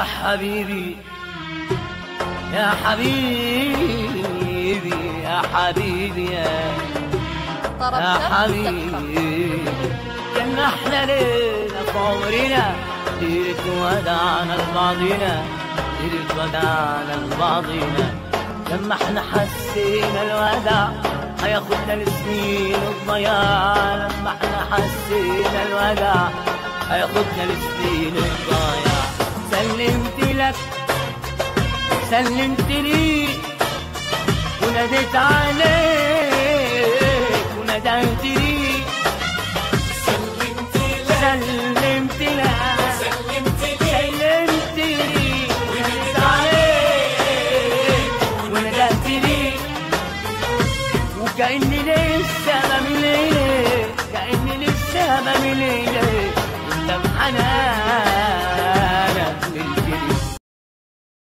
يا حبيبي يا حبيبي يا حبيبي يا طرب يا شرق حبيبي كنا احنا ليلة في عمرنا ليلة ودعنا لبعضنا ليلة ودعنا لبعضنا لما احنا حسينا الوداع هياخدنا لسنين الضياع لما احنا حسينا الوداع هياخدنا لسنين الضياع سلمت لك سلمت لي وناديت عليك